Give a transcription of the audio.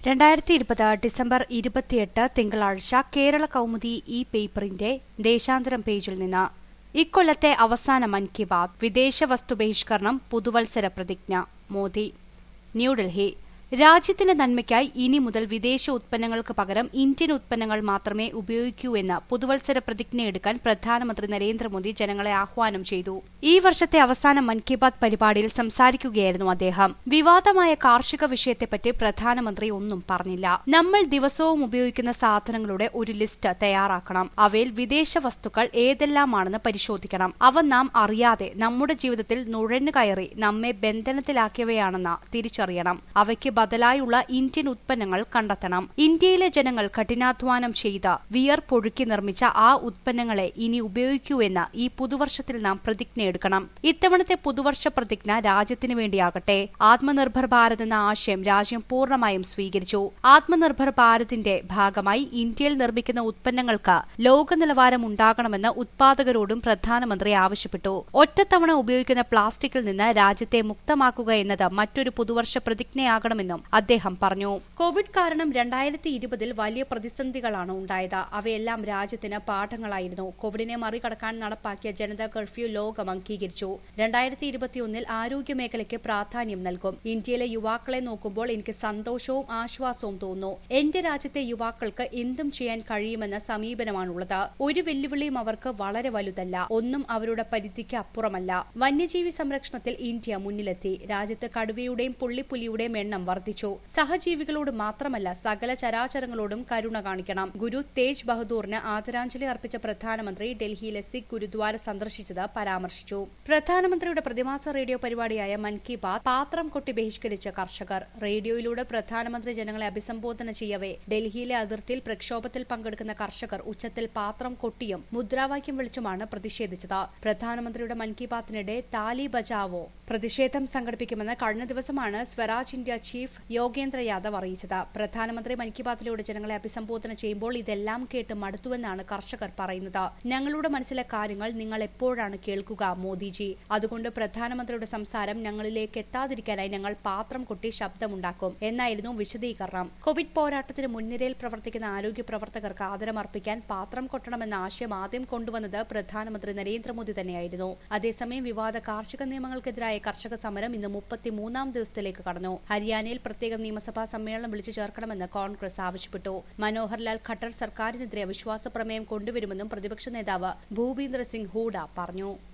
രണ്ടായിരത്തി ഇരുപത് ഡിസംബർ ഇരുപത്തിയെട്ട് തിങ്കളാഴ്ച കേരള കൗമുദി ഈ പേപ്പറിന്റെ ദേശാന്തരം പേജിൽ നിന്ന് ഇക്കൊല്ലത്തെ അവസാന മൻ കി ബാത് വിദേശ വസ്തു ബഹിഷ്കരണം പുതുവത്സര പ്രതിജ്ഞ മോദി ന്യൂഡൽഹി രാജ്യത്തിന്റെ നന്മയ്ക്കായി ഇനി മുതൽ വിദേശ ഉത്പന്നങ്ങൾക്ക് പകരം ഇന്ത്യൻ ഉത്പന്നങ്ങൾ മാത്രമേ ഉപയോഗിക്കൂ എന്ന് പുതുവത്സര പ്രതിജ്ഞയെടുക്കാൻ പ്രധാനമന്ത്രി നരേന്ദ്രമോദി ജനങ്ങളെ ആഹ്വാനം ചെയ്തു ഈ വർഷത്തെ അവസാന മൻ കി ബാത് പരിപാടിയിൽ സംസാരിക്കുകയായിരുന്നു അദ്ദേഹം വിവാദമായ കാർഷിക വിഷയത്തെപ്പറ്റി പ്രധാനമന്ത്രി ഒന്നും പറഞ്ഞില്ല നമ്മൾ ദിവസവും ഉപയോഗിക്കുന്ന സാധനങ്ങളുടെ ഒരു ലിസ്റ്റ് തയ്യാറാക്കണം അവയിൽ വിദേശ വസ്തുക്കൾ ഏതെല്ലാമാണെന്ന് പരിശോധിക്കണം അവ നാം അറിയാതെ നമ്മുടെ ജീവിതത്തിൽ നുഴഞ്ഞു കയറി നമ്മെ ബന്ധനത്തിലാക്കിയവയാണെന്ന് തിരിച്ചറിയണം അവയ്ക്ക് ബദലായുള്ള ഇന്ത്യൻ ഉത്പന്നങ്ങൾ കണ്ടെത്തണം ഇന്ത്യയിലെ ജനങ്ങൾ കഠിനാധ്വാനം ചെയ്ത് വിയർപ്പൊഴുക്കി നിർമ്മിച്ച ആ ഉത്പന്നങ്ങളെ ഇനി ഉപയോഗിക്കൂ എന്ന് ഈ പുതുവർഷത്തിൽ നാം പ്രതിജ്ഞയെടുക്കണം ഇത്തവണത്തെ പുതുവർഷ പ്രതിജ്ഞ രാജ്യത്തിനു വേണ്ടിയാകട്ടെ ആത്മനിർഭർ ഭാരത് എന്ന ആശയം രാജ്യം പൂർണ്ണമായും സ്വീകരിച്ചു ആത്മനിർഭർ ഭാരതിന്റെ ഭാഗമായി ഇന്ത്യയിൽ നിർമ്മിക്കുന്ന ഉത്പന്നങ്ങൾക്ക് ലോക നിലവാരം ഉണ്ടാകണമെന്ന് ഉത്പാദകരോടും പ്രധാനമന്ത്രി ആവശ്യപ്പെട്ടു ഒറ്റത്തവണ ഉപയോഗിക്കുന്ന പ്ലാസ്റ്റിക്കിൽ നിന്ന് രാജ്യത്തെ മുക്തമാക്കുക എന്നത് മറ്റൊരു പുതുവർഷ പ്രതിജ്ഞയാകണമെന്നും അദ്ദേഹം പറഞ്ഞു കോവിഡ് കാരണം രണ്ടായിരത്തി ഇരുപതിൽ വലിയ പ്രതിസന്ധികളാണ് ഉണ്ടായത് അവയെല്ലാം രാജ്യത്തിന് പാഠങ്ങളായിരുന്നു കോവിഡിനെ മറികടക്കാൻ നടപ്പാക്കിയ ജനതാ കർഫ്യൂ ലോകം അംഗീകരിച്ചു രണ്ടായിരത്തി ഇരുപത്തിയൊന്നിൽ ആരോഗ്യ മേഖലയ്ക്ക് പ്രാധാന്യം നൽകും ഇന്ത്യയിലെ യുവാക്കളെ നോക്കുമ്പോൾ എനിക്ക് സന്തോഷവും ആശ്വാസവും തോന്നുന്നു എന്റെ രാജ്യത്തെ യുവാക്കൾക്ക് എന്തും ചെയ്യാൻ കഴിയുമെന്ന സമീപനമാണുള്ളത് ഒരു വെല്ലുവിളിയും അവർക്ക് വളരെ വലുതല്ല ഒന്നും അവരുടെ പരിധിക്ക് അപ്പുറമല്ല വന്യജീവി സംരക്ഷണത്തിൽ ഇന്ത്യ മുന്നിലെത്തി രാജ്യത്ത് കടുവയുടെയും പുള്ളിപ്പുലിയുടെയും എണ്ണം വർദ്ധിച്ചു സഹജീവികളോട് മാത്രമല്ല സകല ചരാചരങ്ങളോടും കരുണ കാണിക്കണം ഗുരു തേജ് ബഹദൂറിന് ആദരാഞ്ജലി അർപ്പിച്ച പ്രധാനമന്ത്രി ഡൽഹിയിലെ സിഖ് ഗുരുദ്വാര സന്ദർശിച്ചത് പരാമർശിച്ചു പ്രധാനമന്ത്രിയുടെ പ്രതിമാസ റേഡിയോ പരിപാടിയായ മൻ കി ബാത് പാത്രം കൊട്ടി ബഹിഷ്കരിച്ച കർഷകർ റേഡിയോയിലൂടെ പ്രധാനമന്ത്രി ജനങ്ങളെ അഭിസംബോധന ചെയ്യവേ ഡൽഹിയിലെ അതിർത്തിയിൽ പ്രക്ഷോഭത്തിൽ പങ്കെടുക്കുന്ന കർഷകർ ഉച്ചത്തിൽ പാത്രം കൊട്ടിയും മുദ്രാവാക്യം വിളിച്ചുമാണ് പ്രതിഷേധിച്ചത് പ്രധാനമന്ത്രിയുടെ മൻ കി ബാത്തിനിടെ താലി ബജാവോ പ്രതിഷേധം സംഘടിപ്പിക്കുമെന്ന് കഴിഞ്ഞ ദിവസമാണ് സ്വരാജ് ഇന്ത്യ ചീഫ് യോഗേന്ദ്ര യാദവ് അറിയിച്ചത് പ്രധാനമന്ത്രി മൻ കി ബാത്തിലൂടെ ജനങ്ങളെ അഭിസംബോധന ചെയ്യുമ്പോൾ ഇതെല്ലാം കേട്ട് മടുത്തുവെന്നാണ് കർഷകർ പറയുന്നത് ഞങ്ങളുടെ മനസ്സിലെ കാര്യങ്ങൾ നിങ്ങൾ എപ്പോഴാണ് കേൾക്കുക മോദിജി അതുകൊണ്ട് പ്രധാനമന്ത്രിയുടെ സംസാരം ഞങ്ങളിലേക്ക് എത്താതിരിക്കാനായി ഞങ്ങൾ പാത്രം കൊട്ടി ശബ്ദമുണ്ടാക്കും എന്നായിരുന്നു വിശദീകരണം കോവിഡ് പോരാട്ടത്തിന് മുൻനിരയിൽ പ്രവർത്തിക്കുന്ന ആരോഗ്യ പ്രവർത്തകർക്ക് ആദരമർപ്പിക്കാൻ പാത്രം കൊട്ടണമെന്ന ആശയം ആദ്യം കൊണ്ടുവന്നത് പ്രധാനമന്ത്രി നരേന്ദ്രമോദി തന്നെയായിരുന്നു അതേസമയം വിവാദ കാർഷിക നിയമങ്ങൾക്കെതിരായ കർഷക സമരം ഇന്ന് മുപ്പത്തിമൂന്നാം ദിവസത്തിലേക്ക് കടന്നു ഹരിയാനയിൽ പ്രത്യേക നിയമസഭാ സമ്മേളനം വിളിച്ചു ചേർക്കണമെന്ന് കോൺഗ്രസ് ആവശ്യപ്പെട്ടു മനോഹർ ലാൽ ഖട്ടർ സർക്കാരിനെതിരെ അവിശ്വാസ പ്രമേയം കൊണ്ടുവരുമെന്നും പ്രതിപക്ഷ നേതാവ് ഭൂപീന്ദർ സിംഗ് ഹൂഡ പറഞ്ഞു